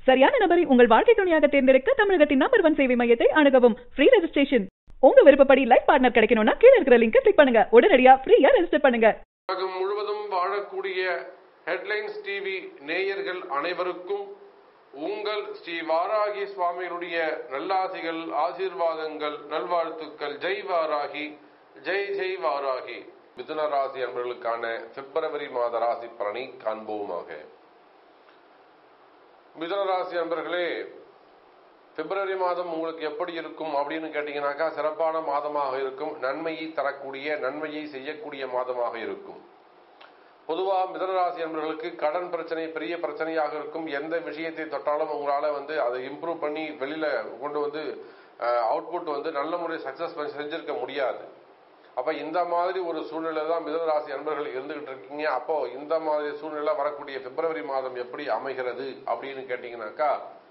சரியான நபரை உங்கள் வாழ்க்கை துணையாக தேர்ந்தெடுக்க தமிழகத்தின் நம்பர் ஒன் சேவை மையத்தை அணுகவும் ஃப்ரீ ரெஜிஸ்ட்ரேஷன் உங்க விருப்பப்படி லைஃப் பார்ட்னர் கிடைக்கணும்னா கீழ இருக்கிற லிங்கை கிளிக் பண்ணுங்க உடனடியா ஃப்ரீயா ரெஜிஸ்டர் பண்ணுங்க உலகம் முழுவதும் வாழக்கூடிய ஹெட்லைன்ஸ் டிவி நேயர்கள் அனைவருக்கும் உங்கள் ஸ்ரீ வாராகி சுவாமிகளுடைய நல்லாசிகள் ஆசீர்வாதங்கள் நல்வாழ்த்துக்கள் ஜெய் வாராகி ஜெய் ஜெய் வாராகி மிதுன ராசி அன்பர்களுக்கான பிப்ரவரி மாத ராசி பலனை காண்போமாக மிதுன ராசி அன்பர்களே பிப்ரவரி மாதம் உங்களுக்கு எப்படி இருக்கும் அப்படின்னு கேட்டீங்கன்னாக்கா சிறப்பான மாதமாக இருக்கும் நன்மையை தரக்கூடிய நன்மையை செய்யக்கூடிய மாதமாக இருக்கும் பொதுவா மிதனராசி என்பவர்களுக்கு கடன் பிரச்சனை பெரிய பிரச்சனையாக இருக்கும் எந்த விஷயத்தை தொட்டாலும் உங்களால வந்து அதை இம்ப்ரூவ் பண்ணி வெளியில கொண்டு வந்து அவுட்புட் வந்து நல்ல முறை சக்சஸ் பண்ணி செஞ்சிருக்க முடியாது அப்ப இந்த மாதிரி ஒரு சூழ்நிலை தான் மிதனராசி அன்பர்கள் இருந்துகிட்டு இருக்கீங்க அப்போ இந்த மாதிரி சூழ்நிலை வரக்கூடிய பிப்ரவரி மாதம் எப்படி அமைகிறது அப்படின்னு கேட்டீங்கன்னாக்கா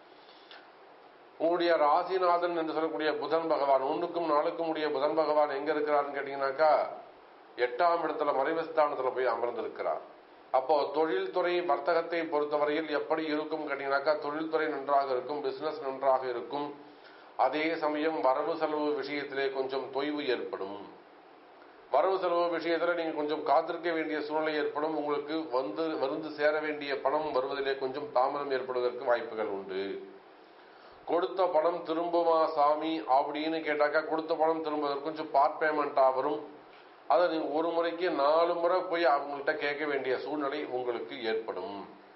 உங்களுடைய ராசிநாதன் என்று சொல்லக்கூடிய புதன் பகவான் ஒன்றுக்கும் நாளுக்கும் உடைய புதன் பகவான் எங்க இருக்கிறாருன்னு கேட்டீங்கன்னாக்கா எட்டாம் இடத்துல மறைவு ஸ்தானத்துல போய் அமர்ந்திருக்கிறார் அப்போ தொழில்துறை வர்த்தகத்தை பொறுத்தவரையில் எப்படி இருக்கும் கேட்டீங்கன்னாக்கா தொழில்துறை நன்றாக இருக்கும் பிசினஸ் நன்றாக இருக்கும் அதே சமயம் வரவு செலவு விஷயத்திலே கொஞ்சம் தொய்வு ஏற்படும் வரவு செலவு விஷயத்துல நீங்க கொஞ்சம் காத்திருக்க வேண்டிய சூழ்நிலை ஏற்படும் உங்களுக்கு வந்து வந்து சேர வேண்டிய பணம் வருவதிலே கொஞ்சம் தாமதம் ஏற்படுவதற்கு வாய்ப்புகள் உண்டு கொடுத்த பணம் திரும்புமா சாமி அப்படின்னு கேட்டாக்கா கொடுத்த பணம் திரும்புவதற்கு கொஞ்சம் பார்ட் பேமெண்டா வரும் அதை நீங்க ஒரு முறைக்கு நாலு முறை போய் அவங்கள்ட்ட கேட்க வேண்டிய சூழ்நிலை உங்களுக்கு ஏற்படும்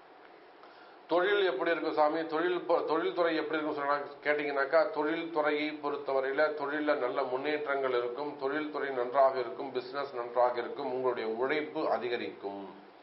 தொழில் எப்படி இருக்கும் சாமி தொழில் தொழில்துறை எப்படி இருக்கும் சொன்னா கேட்டீங்கன்னாக்கா தொழில்துறையை பொறுத்தவரையில தொழில நல்ல முன்னேற்றங்கள் இருக்கும் தொழில்துறை நன்றாக இருக்கும் பிசினஸ் நன்றாக இருக்கும் உங்களுடைய உழைப்பு அதிகரிக்கும்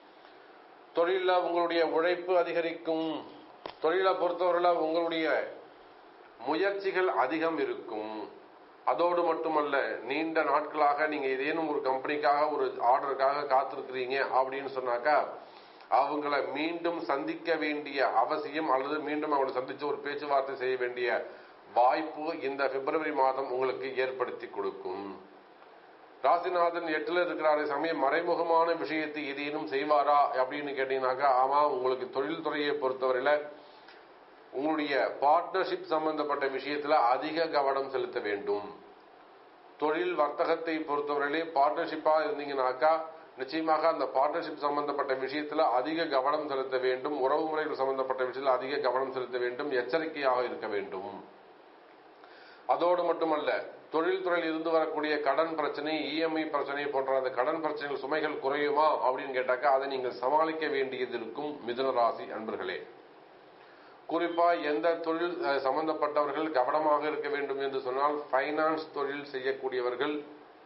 தொழில உங்களுடைய உழைப்பு அதிகரிக்கும் தொழிலை பொறுத்தவரையில உங்களுடைய முயற்சிகள் அதிகம் இருக்கும் அதோடு மட்டுமல்ல நீண்ட நாட்களாக நீங்க ஏதேனும் ஒரு கம்பெனிக்காக ஒரு ஆர்டருக்காக காத்திருக்கிறீங்க அப்படின்னு சொன்னாக்கா அவங்கள மீண்டும் சந்திக்க வேண்டிய அவசியம் அல்லது மீண்டும் அவங்களை சந்திச்சு ஒரு பேச்சுவார்த்தை செய்ய வேண்டிய வாய்ப்பு இந்த பிப்ரவரி மாதம் உங்களுக்கு ஏற்படுத்தி கொடுக்கும் ராசிநாதன் எட்டுல இருக்கிறாரே சமயம் மறைமுகமான விஷயத்தை ஏதேனும் செய்வாரா அப்படின்னு கேட்டீங்கன்னாக்கா ஆமா உங்களுக்கு தொழில்துறையை பொறுத்தவரையில உங்களுடைய பார்ட்னர்ஷிப் சம்பந்தப்பட்ட விஷயத்துல அதிக கவனம் செலுத்த வேண்டும் தொழில் வர்த்தகத்தை பொறுத்தவரையிலே பார்ட்னர்ஷிப்பா இருந்தீங்கன்னாக்கா நிச்சயமாக அந்த பார்ட்னர்ஷிப் சம்பந்தப்பட்ட விஷயத்துல அதிக கவனம் செலுத்த வேண்டும் உறவு முறைகள் சம்பந்தப்பட்ட விஷயத்தில் அதிக கவனம் செலுத்த வேண்டும் எச்சரிக்கையாக இருக்க வேண்டும் அதோடு மட்டுமல்ல தொழில்துறையில் இருந்து வரக்கூடிய கடன் பிரச்சனை இஎம்ஐ பிரச்சனை போன்ற அந்த கடன் பிரச்சனைகள் சுமைகள் குறையுமா அப்படின்னு கேட்டாக்கா அதை நீங்கள் சமாளிக்க வேண்டியது இருக்கும் மிதுன ராசி அன்பர்களே குறிப்பா எந்த தொழில் சம்பந்தப்பட்டவர்கள் கவனமாக இருக்க வேண்டும் என்று சொன்னால் பைனான்ஸ் தொழில் செய்யக்கூடியவர்கள்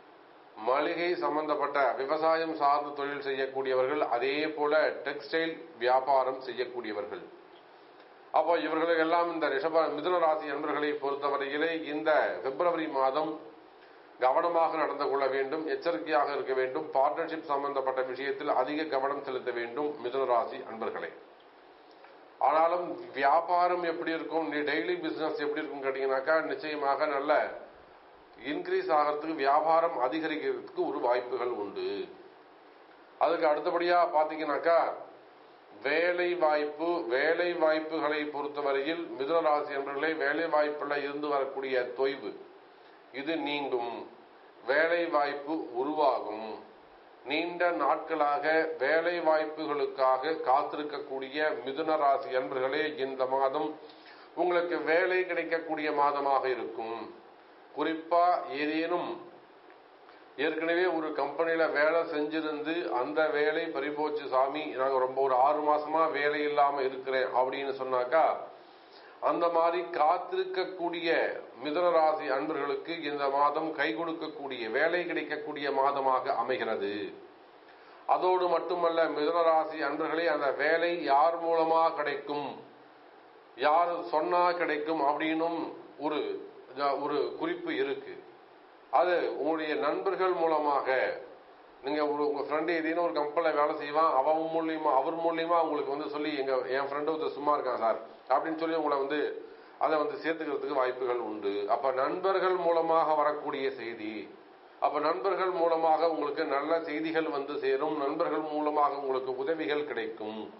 மளிகை சம்பந்தப்பட்ட விவசாயம் சார்ந்த தொழில் செய்யக்கூடியவர்கள் அதே போல டெக்ஸ்டைல் வியாபாரம் செய்யக்கூடியவர்கள் அப்போ இவர்களுக்கு எல்லாம் இந்த ரிஷப மிதுன ராசி நண்பர்களை பொறுத்தவரையிலே இந்த பிப்ரவரி மாதம் கவனமாக நடந்து கொள்ள வேண்டும் எச்சரிக்கையாக இருக்க வேண்டும் பார்ட்னர்ஷிப் சம்பந்தப்பட்ட விஷயத்தில் அதிக கவனம் செலுத்த வேண்டும் மிதுன ராசி அன்பர்களே ஆனாலும் வியாபாரம் எப்படி இருக்கும் டெய்லி பிசினஸ் எப்படி இருக்கும் கேட்டீங்கன்னாக்கா நிச்சயமாக நல்ல இன்க்ரீஸ் ஆகிறதுக்கு வியாபாரம் அதிகரிக்கிறதுக்கு ஒரு வாய்ப்புகள் உண்டு அதுக்கு அடுத்தபடியா பாத்தீங்கன்னாக்கா வேலை வாய்ப்பு வேலை வாய்ப்புகளை பொறுத்தவரையில் மிதுனராசி என்பவர்களே வேலை வாய்ப்புல இருந்து வரக்கூடிய தொய்வு இது நீங்கும் வேலை வாய்ப்பு உருவாகும் நீண்ட நாட்களாக வேலை வாய்ப்புகளுக்காக காத்திருக்கக்கூடிய மிதுன ராசி அன்பர்களே இந்த மாதம் உங்களுக்கு வேலை கிடைக்கக்கூடிய மாதமாக இருக்கும் குறிப்பா ஏதேனும் ஏற்கனவே ஒரு கம்பெனியில வேலை செஞ்சிருந்து அந்த வேலை பறிபோச்சு சாமி நாங்க ரொம்ப ஒரு ஆறு மாசமா வேலை இல்லாம இருக்கிறேன் அப்படின்னு சொன்னாக்கா அந்த மாதிரி காத்திருக்கக்கூடிய மிதுன ராசி அன்பர்களுக்கு இந்த மாதம் கை கொடுக்கக்கூடிய வேலை கிடைக்கக்கூடிய மாதமாக அமைகிறது அதோடு மட்டுமல்ல மிதுன ராசி அன்பர்களே அந்த வேலை யார் மூலமா கிடைக்கும் யார் சொன்னா கிடைக்கும் அப்படின்னும் ஒரு ஒரு குறிப்பு இருக்கு அது உங்களுடைய நண்பர்கள் மூலமாக நீங்க ஒரு உங்க ஃப்ரெண்டு ஏதேனும் ஒரு கம்பெனில வேலை செய்வான் அவன் மூலியமா அவர் மூலியமா உங்களுக்கு வந்து சொல்லி எங்க என் ஃப்ரெண்டு ஒருத்தர் சும்மா இருக்கான் சார் அப்படின்னு சொல்லி உங்களை வந்து அதை வந்து சேர்த்துக்கிறதுக்கு வாய்ப்புகள் உண்டு அப்ப நண்பர்கள் மூலமாக வரக்கூடிய செய்தி அப்ப நண்பர்கள் மூலமாக உங்களுக்கு நல்ல செய்திகள் வந்து சேரும் நண்பர்கள் மூலமாக உங்களுக்கு உதவிகள் கிடைக்கும்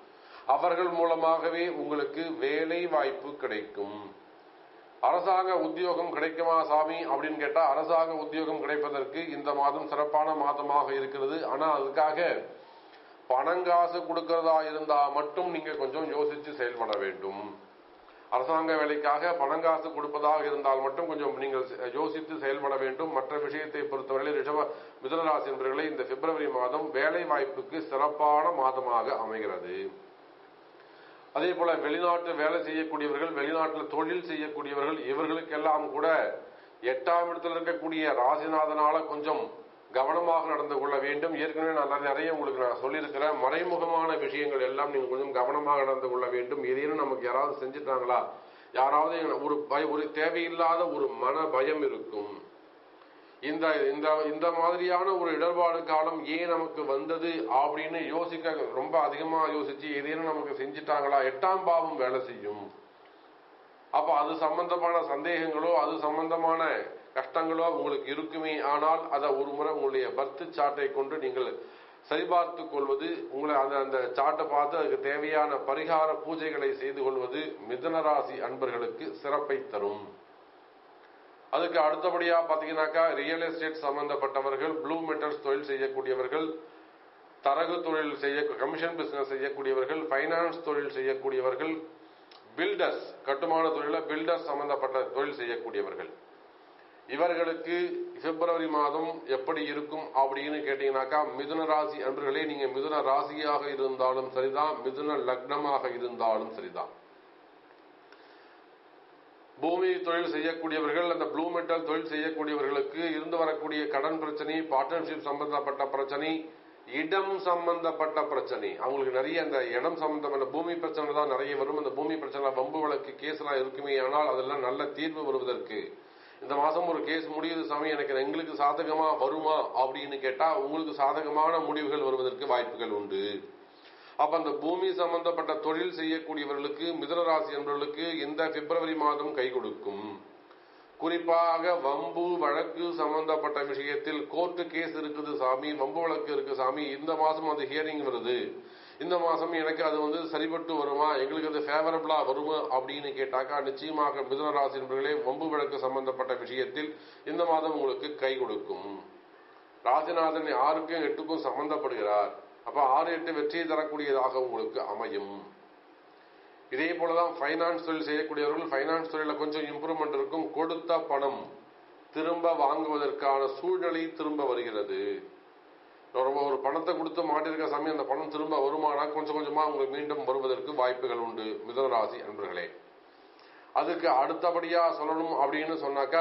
அவர்கள் மூலமாகவே உங்களுக்கு வேலை வாய்ப்பு கிடைக்கும் அரசாங்க உத்தியோகம் கிடைக்குமா சாமி அப்படின்னு கேட்டா அரசாங்க உத்தியோகம் கிடைப்பதற்கு இந்த மாதம் சிறப்பான மாதமாக இருக்கிறது ஆனா அதுக்காக பணங்காசு கொடுக்கறதா இருந்தா மட்டும் நீங்க கொஞ்சம் யோசிச்சு செயல்பட வேண்டும் அரசாங்க வேலைக்காக பணங்காசு கொடுப்பதாக இருந்தால் மட்டும் கொஞ்சம் நீங்கள் யோசித்து செயல்பட வேண்டும் மற்ற விஷயத்தை பொறுத்தவரை ரிஷப மிதுனராசி என்பவர்களை இந்த பிப்ரவரி மாதம் வேலை வாய்ப்புக்கு சிறப்பான மாதமாக அமைகிறது அதே போல வெளிநாட்டு வேலை செய்யக்கூடியவர்கள் வெளிநாட்டில் தொழில் செய்யக்கூடியவர்கள் இவர்களுக்கெல்லாம் கூட எட்டாம் இடத்தில் இருக்கக்கூடிய ராசிநாதனால கொஞ்சம் கவனமாக நடந்து கொள்ள வேண்டும் ஏற்கனவே நான் நிறைய உங்களுக்கு நான் சொல்லியிருக்கிறேன் மறைமுகமான விஷயங்கள் எல்லாம் நீங்க கொஞ்சம் கவனமாக நடந்து கொள்ள வேண்டும் எதையும் நமக்கு யாராவது செஞ்சுட்டாங்களா யாராவது ஒரு பய ஒரு தேவையில்லாத ஒரு மன பயம் இருக்கும் இந்த இந்த இந்த மாதிரியான ஒரு இடர்பாடு காலம் ஏன் நமக்கு வந்தது அப்படின்னு யோசிக்க ரொம்ப அதிகமா யோசிச்சு எதையும் நமக்கு செஞ்சுட்டாங்களா எட்டாம் பாவம் வேலை செய்யும் அப்ப அது சம்பந்தமான சந்தேகங்களோ அது சம்பந்தமான கஷ்டங்களோ உங்களுக்கு இருக்குமே ஆனால் அதை ஒரு முறை உங்களுடைய பர்த் சாட்டை கொண்டு நீங்கள் சரிபார்த்து கொள்வது உங்களை அந்த அந்த சாட்டை பார்த்து அதுக்கு தேவையான பரிகார பூஜைகளை செய்து கொள்வது மிதனராசி அன்பர்களுக்கு சிறப்பை தரும் அதுக்கு அடுத்தபடியா பாத்தீங்கன்னாக்கா ரியல் எஸ்டேட் சம்பந்தப்பட்டவர்கள் ப்ளூ மெட்டல்ஸ் தொழில் செய்யக்கூடியவர்கள் தரகு தொழில் செய்ய கமிஷன் பிசினஸ் செய்யக்கூடியவர்கள் பைனான்ஸ் தொழில் செய்யக்கூடியவர்கள் பில்டர்ஸ் கட்டுமான தொழில பில்டர்ஸ் சம்பந்தப்பட்ட தொழில் செய்யக்கூடியவர்கள் இவர்களுக்கு பிப்ரவரி மாதம் எப்படி இருக்கும் அப்படின்னு கேட்டீங்கன்னாக்கா மிதுன ராசி அன்பர்களே நீங்க மிதுன ராசியாக இருந்தாலும் சரிதான் மிதுன லக்னமாக இருந்தாலும் சரிதான் பூமி தொழில் செய்யக்கூடியவர்கள் அந்த ப்ளூ மெட்டல் தொழில் செய்யக்கூடியவர்களுக்கு இருந்து வரக்கூடிய கடன் பிரச்சனை பார்ட்னர்ஷிப் சம்பந்தப்பட்ட பிரச்சனை இடம் சம்பந்தப்பட்ட பிரச்சனை அவங்களுக்கு நிறைய அந்த இடம் சம்பந்தப்பட்ட பூமி பிரச்சனை தான் நிறைய வரும் அந்த பூமி பிரச்சனை வம்பு வழக்கு கேஸ் எல்லாம் இருக்குமே ஆனால் அதெல்லாம் நல்ல தீர்வு வருவதற்கு இந்த மாசம் ஒரு கேஸ் முடியுது சாமி எனக்கு எங்களுக்கு சாதகமா வருமா அப்படின்னு கேட்டா உங்களுக்கு சாதகமான முடிவுகள் வருவதற்கு வாய்ப்புகள் உண்டு அப்ப அந்த பூமி சம்பந்தப்பட்ட தொழில் செய்யக்கூடியவர்களுக்கு மிதனராசி என்பவர்களுக்கு இந்த பிப்ரவரி மாதம் கை கொடுக்கும் குறிப்பாக வம்பு வழக்கு சம்பந்தப்பட்ட விஷயத்தில் கோர்ட்டு கேஸ் இருக்குது சாமி வம்பு வழக்கு இருக்கு சாமி இந்த மாசம் அது ஹியரிங் வருது இந்த மாசம் எனக்கு அது வந்து சரிபட்டு வருமா எங்களுக்கு அது ஃபேவரபிளா வருமா அப்படின்னு கேட்டாக்கா நிச்சயமாக மிதுனராசி என்பர்களே வம்பு வழக்கு சம்பந்தப்பட்ட விஷயத்தில் இந்த மாதம் உங்களுக்கு கை கொடுக்கும் ராஜநாதன் ஆறுக்கும் எட்டுக்கும் சம்பந்தப்படுகிறார் அப்ப ஆறு எட்டு வெற்றியை தரக்கூடியதாக உங்களுக்கு அமையும் இதே போலதான் பைனான்ஸ் தொழில் செய்யக்கூடியவர்கள் பைனான்ஸ் தொழில கொஞ்சம் இம்ப்ரூவ்மெண்ட் இருக்கும் கொடுத்த பணம் திரும்ப வாங்குவதற்கான சூழ்நிலை திரும்ப வருகிறது ரொம்ப ஒரு பணத்தை கொடுத்து மாட்டிருக்க சமயம் அந்த பணம் திரும்ப வருமானா கொஞ்சம் கொஞ்சமா உங்களுக்கு மீண்டும் வருவதற்கு வாய்ப்புகள் உண்டு மிதனராசி அன்பர்களே அதுக்கு அடுத்தபடியா சொல்லணும் அப்படின்னு சொன்னாக்கா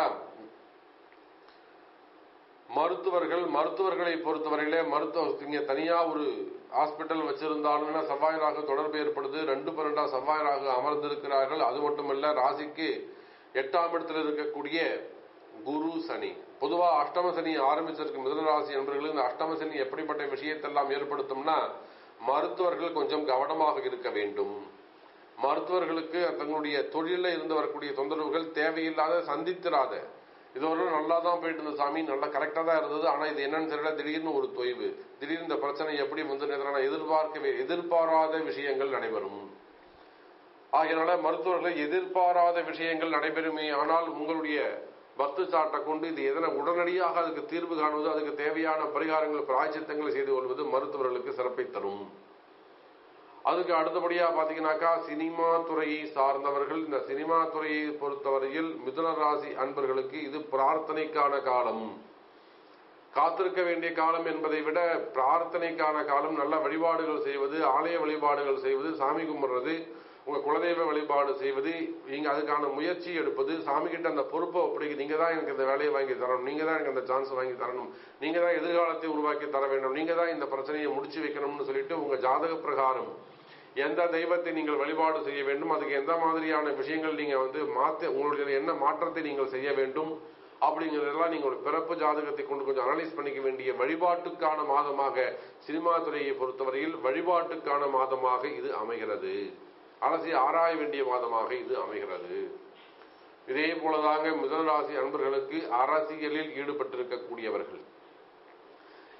மருத்துவர்கள் மருத்துவர்களை பொறுத்தவரையிலே மருத்துவ இங்க தனியா ஒரு ஹாஸ்பிட்டல் வச்சிருந்தாலும் செவ்வாய் ராகு தொடர்பு ஏற்படுது ரெண்டு பன்னெண்டா செவ்வாய் ராகு அமர்ந்திருக்கிறார்கள் அது மட்டுமல்ல ராசிக்கு எட்டாம் இடத்தில் இருக்கக்கூடிய குரு சனி பொதுவா அஷ்டம சனி ஆரம்பிச்சிருக்கு மிதனராசி என்பவர்கள் இந்த அஷ்டம சனி எப்படிப்பட்ட விஷயத்தெல்லாம் ஏற்படுத்தும்னா மருத்துவர்கள் கொஞ்சம் கவனமாக இருக்க வேண்டும் மருத்துவர்களுக்கு தங்களுடைய தொழில இருந்து வரக்கூடிய தொந்தரவுகள் தேவையில்லாத சந்தித்திராத இதுவரை நல்லா தான் போயிட்டு இருந்த சாமி நல்லா கரெக்டா தான் இருந்தது ஆனா இது என்னன்னு தெரியல திடீர்னு ஒரு தொய்வு திடீர்னு இந்த பிரச்சனை எப்படி வந்து எதிர்பார்க்கவே எதிர்பாராத விஷயங்கள் நடைபெறும் ஆகையினால மருத்துவர்களை எதிர்பாராத விஷயங்கள் நடைபெறுமே ஆனால் உங்களுடைய பக்து சாட்டை கொண்டு இது எதனை உடனடியாக அதுக்கு தீர்வு காணுவது அதுக்கு தேவையான பரிகாரங்கள் பிராய்ச்சித்தங்களை செய்து கொள்வது மருத்துவர்களுக்கு சிறப்பை தரும் அதுக்கு அடுத்தபடியா பாத்தீங்கன்னாக்கா சினிமா துறையை சார்ந்தவர்கள் இந்த சினிமா துறையை பொறுத்தவரையில் மிதுன ராசி அன்பர்களுக்கு இது பிரார்த்தனைக்கான காலம் காத்திருக்க வேண்டிய காலம் என்பதை விட பிரார்த்தனைக்கான காலம் நல்ல வழிபாடுகள் செய்வது ஆலய வழிபாடுகள் செய்வது சாமி கும்பிடுறது உங்க குலதெய்வ வழிபாடு செய்வது நீங்க அதுக்கான முயற்சி எடுப்பது சாமி கிட்ட அந்த பொறுப்பை ஒப்படைக்க நீங்க தான் எனக்கு இந்த வேலையை வாங்கி தரணும் நீங்க தான் எனக்கு அந்த சான்ஸ் வாங்கி தரணும் நீங்க தான் எதிர்காலத்தை உருவாக்கி தர வேண்டும் நீங்க தான் இந்த பிரச்சனையை முடிச்சு வைக்கணும்னு சொல்லிட்டு உங்க ஜாதக பிரகாரம் எந்த தெய்வத்தை நீங்கள் வழிபாடு செய்ய வேண்டும் அதுக்கு எந்த மாதிரியான விஷயங்கள் நீங்க வந்து மாத்த உங்களுடைய என்ன மாற்றத்தை நீங்கள் செய்ய வேண்டும் அப்படிங்கிறதெல்லாம் நீங்க ஒரு பிறப்பு ஜாதகத்தை கொண்டு கொஞ்சம் அனலைஸ் பண்ணிக்க வேண்டிய வழிபாட்டுக்கான மாதமாக சினிமா துறையை பொறுத்தவரையில் வழிபாட்டுக்கான மாதமாக இது அமைகிறது அலசி ஆராய வேண்டிய மாதமாக இது அமைகிறது இதே போலதாங்க மிதனராசி அன்பர்களுக்கு அரசியலில் ஈடுபட்டிருக்கக்கூடியவர்கள்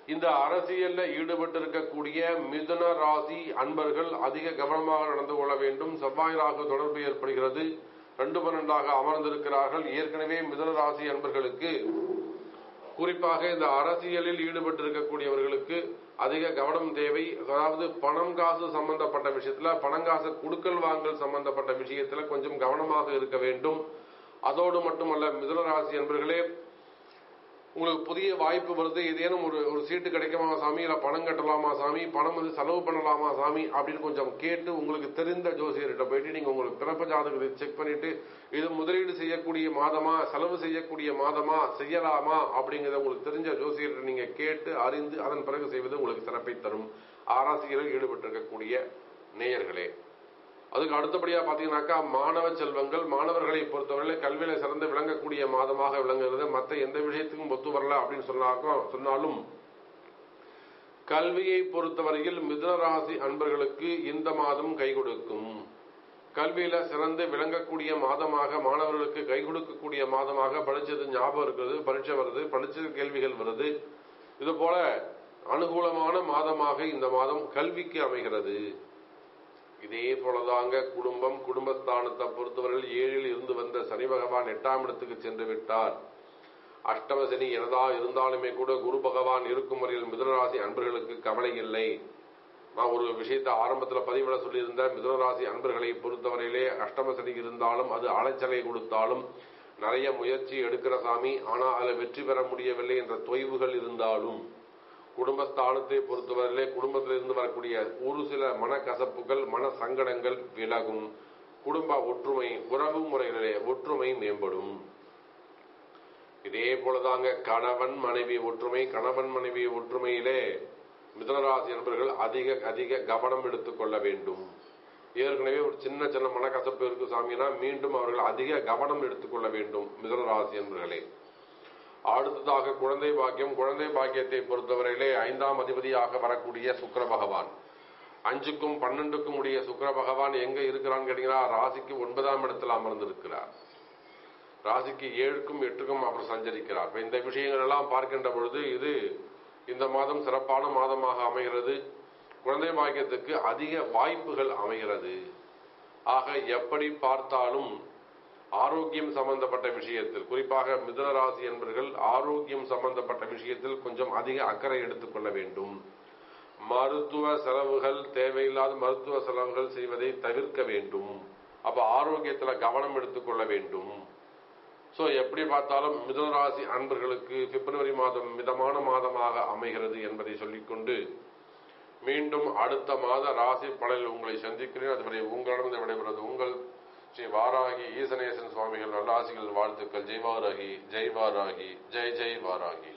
இந்த அரசியல்ல ஈடுபட்டிருக்கக்கூடிய மிதுன ராசி அன்பர்கள் அதிக கவனமாக நடந்து கொள்ள வேண்டும் செவ்வாய் ராகு தொடர்பு ஏற்படுகிறது ரெண்டு பன்னெண்டாக அமர்ந்திருக்கிறார்கள் ஏற்கனவே மிதுன ராசி அன்பர்களுக்கு குறிப்பாக இந்த அரசியலில் ஈடுபட்டிருக்கக்கூடியவர்களுக்கு அதிக கவனம் தேவை அதாவது பணம் காசு சம்பந்தப்பட்ட விஷயத்துல பணம் காசு குடுக்கல் வாங்கல் சம்பந்தப்பட்ட விஷயத்துல கொஞ்சம் கவனமாக இருக்க வேண்டும் அதோடு மட்டுமல்ல மிதுன ராசி அன்பர்களே உங்களுக்கு புதிய வாய்ப்பு வருது ஏதேனும் ஒரு ஒரு சீட்டு கிடைக்குமா சாமி இல்ல பணம் கட்டலாமா சாமி பணம் வந்து செலவு பண்ணலாமா சாமி அப்படின்னு கொஞ்சம் கேட்டு உங்களுக்கு தெரிந்த ஜோசியர்கிட்ட போயிட்டு நீங்க உங்களுக்கு பிறப்பு ஜாதகத்தை செக் பண்ணிட்டு இது முதலீடு செய்யக்கூடிய மாதமா செலவு செய்யக்கூடிய மாதமா செய்யலாமா அப்படிங்கறத உங்களுக்கு தெரிஞ்ச ஜோசியர்கிட்ட நீங்க கேட்டு அறிந்து அதன் பிறகு செய்வது உங்களுக்கு சிறப்பை தரும் அரசியலில் ஈடுபட்டிருக்கக்கூடிய நேயர்களே அதுக்கு அடுத்தபடியா பாத்தீங்கன்னாக்கா மாணவ செல்வங்கள் மாணவர்களை பொறுத்தவரை கல்வியில சிறந்து விளங்கக்கூடிய மாதமாக விளங்குகிறது மற்ற எந்த விஷயத்துக்கும் ஒத்து வரல அப்படின்னு சொன்னாக்கும் சொன்னாலும் கல்வியை பொறுத்தவரையில் மிதுனராசி அன்பர்களுக்கு இந்த மாதம் கை கொடுக்கும் கல்வியில சிறந்து விளங்கக்கூடிய மாதமாக மாணவர்களுக்கு கை கொடுக்கக்கூடிய மாதமாக படிச்சது ஞாபகம் இருக்கிறது பரீட்சை வருது படிச்ச கேள்விகள் வருது இது போல அனுகூலமான மாதமாக இந்த மாதம் கல்விக்கு அமைகிறது இதே போலதாங்க குடும்பம் குடும்பஸ்தானத்தை பொறுத்தவரையில் ஏழில் இருந்து வந்த சனி பகவான் எட்டாம் இடத்துக்கு சென்று விட்டார் அஷ்டம சனி எனதா இருந்தாலுமே கூட குரு பகவான் இருக்கும் வரையில் மிதுனராசி அன்பர்களுக்கு கவலை இல்லை நான் ஒரு விஷயத்தை ஆரம்பத்துல பதிவிட சொல்லியிருந்தேன் மிதுனராசி அன்பர்களை பொறுத்தவரையிலே அஷ்டம சனி இருந்தாலும் அது அலைச்சலை கொடுத்தாலும் நிறைய முயற்சி எடுக்கிற சாமி ஆனா அதில் வெற்றி பெற முடியவில்லை என்ற தொய்வுகள் இருந்தாலும் குடும்பஸ்தானத்தை பொறுத்தவரையிலே குடும்பத்திலிருந்து வரக்கூடிய ஒரு சில மனக்கசப்புகள் மன சங்கடங்கள் விலகும் குடும்ப ஒற்றுமை உறவு முறைகளிலே ஒற்றுமை மேம்படும் இதே போலதாங்க கணவன் மனைவி ஒற்றுமை கணவன் மனைவி ஒற்றுமையிலே மிதனராசி நண்பர்கள் அதிக அதிக கவனம் எடுத்துக்கொள்ள வேண்டும் ஏற்கனவே ஒரு சின்ன சின்ன மனக்கசப்பு இருக்கு சாமினா மீண்டும் அவர்கள் அதிக கவனம் எடுத்துக்கொள்ள வேண்டும் மிதனராசி என்பர்களே அடுத்ததாக குழந்தை பாக்கியம் குழந்தை பாக்கியத்தை பொறுத்தவரையிலே ஐந்தாம் அதிபதியாக வரக்கூடிய சுக்கர பகவான் அஞ்சுக்கும் பன்னெண்டுக்கும் உடைய சுக்கர பகவான் எங்க இருக்கிறான்னு கேட்டீங்கன்னா ராசிக்கு ஒன்பதாம் இடத்தில் அமர்ந்திருக்கிறார் ராசிக்கு ஏழுக்கும் எட்டுக்கும் அவர் சஞ்சரிக்கிறார் இப்ப இந்த விஷயங்கள் எல்லாம் பார்க்கின்ற பொழுது இது இந்த மாதம் சிறப்பான மாதமாக அமைகிறது குழந்தை பாக்கியத்துக்கு அதிக வாய்ப்புகள் அமைகிறது ஆக எப்படி பார்த்தாலும் ஆரோக்கியம் சம்பந்தப்பட்ட விஷயத்தில் குறிப்பாக மிதுன ராசி என்பர்கள் ஆரோக்கியம் சம்பந்தப்பட்ட விஷயத்தில் கொஞ்சம் அதிக அக்கறை எடுத்துக்கொள்ள வேண்டும் மருத்துவ செலவுகள் தேவையில்லாத மருத்துவ செலவுகள் செய்வதை தவிர்க்க வேண்டும் அப்ப ஆரோக்கியத்துல கவனம் எடுத்துக்கொள்ள வேண்டும் சோ எப்படி பார்த்தாலும் மிதுனராசி அன்பர்களுக்கு பிப்ரவரி மாதம் மிதமான மாதமாக அமைகிறது என்பதை சொல்லிக்கொண்டு மீண்டும் அடுத்த மாத ராசி பலனில் உங்களை சந்திக்கிறேன் அதுவரை உங்களிடம் விடைபெறுவது உங்கள் ஸ்ரீ வாராகி ஈசனேசன் சுவாமிகள் நல்லாசிகள் வாழ்த்துக்கள் ஜெய் வாராகி ஜெய் வாராகி ஜெய் ஜெய் வாராகி